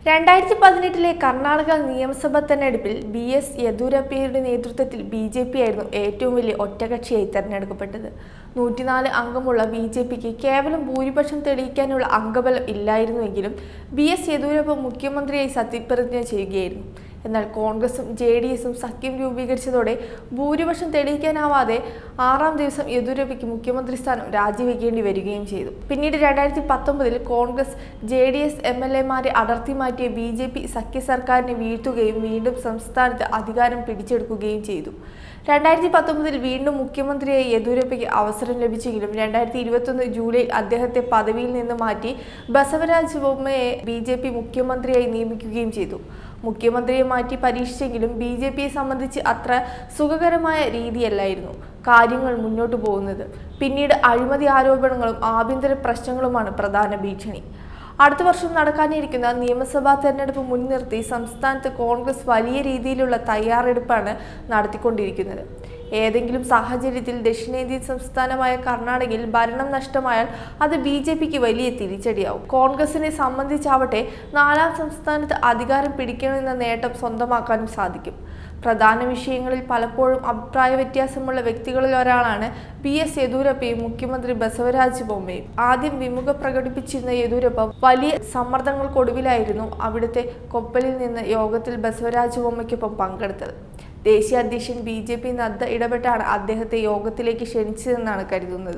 രണ്ടായിരത്തി പതിനെട്ടിലെ കർണാടക നിയമസഭാ തെരഞ്ഞെടുപ്പിൽ ബി എസ് യെദ്യൂരപ്പയുടെ നേതൃത്വത്തിൽ ബി ജെ പി ആയിരുന്നു ഏറ്റവും വലിയ ഒറ്റകക്ഷിയായി തെരഞ്ഞെടുക്കപ്പെട്ടത് നൂറ്റിനാല് അംഗമുള്ള ബി ജെ പിക്ക് കേവലം ഭൂരിപക്ഷം തെളിയിക്കാനുള്ള അംഗബലം ഇല്ലായിരുന്നുവെങ്കിലും ബി എസ് യെദ്യൂരപ്പ മുഖ്യമന്ത്രിയായി സത്യപ്രതിജ്ഞ ചെയ്യുകയായിരുന്നു എന്നാൽ കോൺഗ്രസും ജെ ഡി എസും സഖ്യം രൂപീകരിച്ചതോടെ ഭൂരിപക്ഷം തെളിയിക്കാനാവാതെ ആറാം ദിവസം യെദ്യൂരപ്പയ്ക്ക് മുഖ്യമന്ത്രി സ്ഥാനം രാജിവെക്കേണ്ടി വരികയും ചെയ്തു പിന്നീട് രണ്ടായിരത്തി പത്തൊമ്പതിൽ Congress J D S M L എമാരെ അടർത്തി മാറ്റിയ ബി ജെ പി സഖ്യ സർക്കാരിനെ വീഴ്ത്തുകയും വീണ്ടും സംസ്ഥാനത്ത് അധികാരം പിടിച്ചെടുക്കുകയും ചെയ്തു രണ്ടായിരത്തി പത്തൊമ്പതിൽ വീണ്ടും മുഖ്യമന്ത്രിയായി യെദ്യൂരപ്പയ്ക്ക് അവസരം ലഭിച്ചെങ്കിലും രണ്ടായിരത്തി ഇരുപത്തൊന്ന് ജൂലൈയിൽ അദ്ദേഹത്തെ പദവിയിൽ നിന്ന് മാറ്റി ബസവരാജ് ബൊമ്മയെ ബി ജെ പി മുഖ്യമന്ത്രിയായി നിയമിക്കുകയും ചെയ്തു മുഖ്യമന്ത്രിയെ മാറ്റി പരീക്ഷിച്ചെങ്കിലും ബി ജെ പിയെ സംബന്ധിച്ച് അത്ര സുഖകരമായ രീതിയല്ലായിരുന്നു കാര്യങ്ങൾ മുന്നോട്ട് പോകുന്നത് പിന്നീട് അഴിമതി ആരോപണങ്ങളും ആഭ്യന്തര പ്രശ്നങ്ങളുമാണ് പ്രധാന ഭീഷണി അടുത്ത വർഷം നടക്കാനിരിക്കുന്ന നിയമസഭാ തെരഞ്ഞെടുപ്പ് മുൻനിർത്തി സംസ്ഥാനത്ത് കോൺഗ്രസ് വലിയ രീതിയിലുള്ള തയ്യാറെടുപ്പാണ് നടത്തിക്കൊണ്ടിരിക്കുന്നത് ഏതെങ്കിലും സാഹചര്യത്തിൽ ദക്ഷിണേന്ത്യൻ സംസ്ഥാനമായ കർണാടകയിൽ ഭരണം നഷ്ടമായാൽ അത് ബി ജെ പിക്ക് വലിയ തിരിച്ചടിയാവും കോൺഗ്രസിനെ സംബന്ധിച്ചാവട്ടെ നാലാം സംസ്ഥാനത്ത് അധികാരം പിടിക്കണമെന്ന നേട്ടം സ്വന്തമാക്കാനും സാധിക്കും പ്രധാന വിഷയങ്ങളിൽ പലപ്പോഴും അഭിപ്രായ വ്യത്യാസമുള്ള വ്യക്തികളിൽ ഒരാളാണ് ബി എസ് യെദ്യൂരപ്പയും മുഖ്യമന്ത്രി ബസവരാജ് ബൊമ്മയും ആദ്യം വിമുഖ പ്രകടിപ്പിച്ചിരുന്ന യെദ്യൂരപ്പ വലിയ സമ്മർദ്ദങ്ങൾക്കൊടുവിലായിരുന്നു അവിടുത്തെ കൊപ്പലിൽ നിന്ന് യോഗത്തിൽ ബസവരാജ് ബൊമ്മയ്ക്കൊപ്പം പങ്കെടുത്തത് ദേശീയ അധ്യക്ഷൻ ബി ജെ പി നദ്ദ ഇടപെട്ടാണ് അദ്ദേഹത്തെ യോഗത്തിലേക്ക് ക്ഷണിച്ചതെന്നാണ് കരുതുന്നത്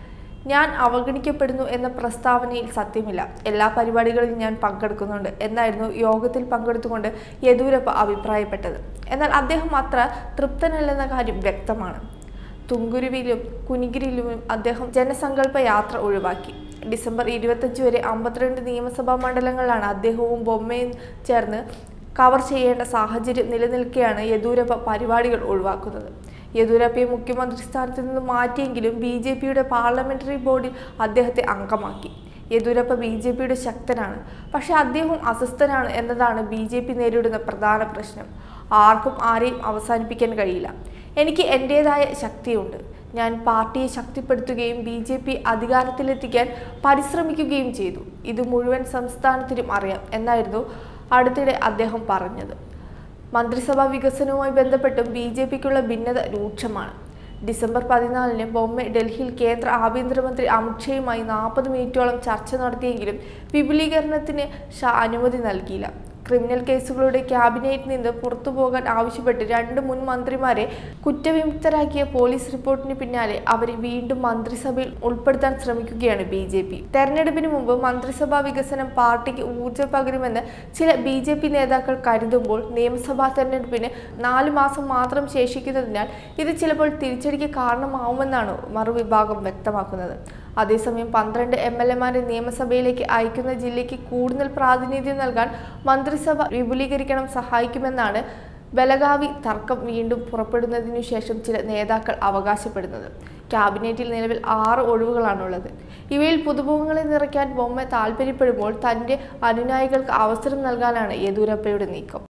ഞാൻ അവഗണിക്കപ്പെടുന്നു എന്ന പ്രസ്താവനയിൽ സത്യമില്ല എല്ലാ പരിപാടികളിലും ഞാൻ പങ്കെടുക്കുന്നുണ്ട് എന്നായിരുന്നു യോഗത്തിൽ പങ്കെടുത്തുകൊണ്ട് യെദ്യൂരപ്പ അഭിപ്രായപ്പെട്ടത് എന്നാൽ അദ്ദേഹം അത്ര തൃപ്തനല്ലെന്ന കാര്യം വ്യക്തമാണ് തുങ്കുരുവിലും കുനിഗിരിയിലും അദ്ദേഹം ജനസങ്കല്പ യാത്ര ഒഴിവാക്കി ഡിസംബർ ഇരുപത്തഞ്ച് വരെ അമ്പത്തിരണ്ട് നിയമസഭാ മണ്ഡലങ്ങളിലാണ് അദ്ദേഹവും ബൊമ്മയും ചേർന്ന് കവർ ചെയ്യേണ്ട സാഹചര്യം നിലനിൽക്കെയാണ് യെദ്യൂരപ്പ പരിപാടികൾ ഒഴിവാക്കുന്നത് യെദ്യൂരപ്പയെ മുഖ്യമന്ത്രി സ്ഥാനത്ത് നിന്ന് മാറ്റിയെങ്കിലും ബി ജെ പിയുടെ പാർലമെന്ററി ബോർഡിൽ അദ്ദേഹത്തെ അംഗമാക്കി യെദ്യൂരപ്പ ബി ജെ പിയുടെ ശക്തനാണ് പക്ഷേ അദ്ദേഹം അസ്വസ്ഥനാണ് എന്നതാണ് ബി ജെ പി നേരിടുന്ന പ്രധാന പ്രശ്നം ആർക്കും ആരെയും അവസാനിപ്പിക്കാൻ കഴിയില്ല എനിക്ക് എൻ്റേതായ ശക്തിയുണ്ട് ഞാൻ പാർട്ടിയെ ശക്തിപ്പെടുത്തുകയും ബി ജെ പി അധികാരത്തിലെത്തിക്കാൻ പരിശ്രമിക്കുകയും ചെയ്തു ഇത് മുഴുവൻ സംസ്ഥാനത്തിനും അറിയാം എന്നായിരുന്നു അടുത്തിടെ അദ്ദേഹം പറഞ്ഞത് മന്ത്രിസഭാ വികസനവുമായി ബന്ധപ്പെട്ടും ബി ജെ പിക്കുള്ള ഭിന്നത രൂക്ഷമാണ് ഡിസംബർ പതിനാലിന് ബൊമ്മെ ഡൽഹിയിൽ കേന്ദ്ര ആഭ്യന്തരമന്ത്രി അമിത്ഷയുമായി നാൽപ്പത് മിനിറ്റോളം ചർച്ച നടത്തിയെങ്കിലും വിപുലീകരണത്തിന് ഷാ അനുമതി നൽകിയില്ല ക്രിമിനൽ കേസുകളുടെ ക്യാബിനറ്റിൽ നിന്ന് പുറത്തു പോകാൻ ആവശ്യപ്പെട്ട് രണ്ട് മുൻ മന്ത്രിമാരെ കുറ്റവിമുക്തരാക്കിയ പോലീസ് റിപ്പോർട്ടിന് പിന്നാലെ അവരെ വീണ്ടും മന്ത്രിസഭയിൽ ഉൾപ്പെടുത്താൻ ശ്രമിക്കുകയാണ് ബി ജെ പി തെരഞ്ഞെടുപ്പിന് മുമ്പ് മന്ത്രിസഭാ വികസനം പാർട്ടിക്ക് ഊർജ്ജം പകരുമെന്ന് ചില ബി ജെ പി നേതാക്കൾ കരുതുമ്പോൾ നിയമസഭാ തെരഞ്ഞെടുപ്പിന് നാല് മാസം മാത്രം ശേഷിക്കുന്നതിനാൽ ഇത് ചിലപ്പോൾ തിരിച്ചടിക്ക് കാരണമാവുമെന്നാണ് മറുവിഭാഗം വ്യക്തമാക്കുന്നത് അതേസമയം പന്ത്രണ്ട് എം എൽ എമാരെ നിയമസഭയിലേക്ക് അയക്കുന്ന ജില്ലയ്ക്ക് കൂടുതൽ പ്രാതിനിധ്യം നൽകാൻ മന്ത്രിസഭ വിപുലീകരിക്കണം സഹായിക്കുമെന്നാണ് ബലഗാവി തർക്കം വീണ്ടും പുറപ്പെടുന്നതിനു ശേഷം ചില നേതാക്കൾ അവകാശപ്പെടുന്നത് ക്യാബിനറ്റിൽ നിലവിൽ ആറ് ഒഴിവുകളാണുള്ളത് ഇവയിൽ പുതുമുഖങ്ങളെ നിറയ്ക്കാൻ ബൊമ്മ താൽപ്പര്യപ്പെടുമ്പോൾ തന്റെ അനുനായികൾക്ക് അവസരം നൽകാനാണ് യെദ്യൂരപ്പയുടെ നീക്കം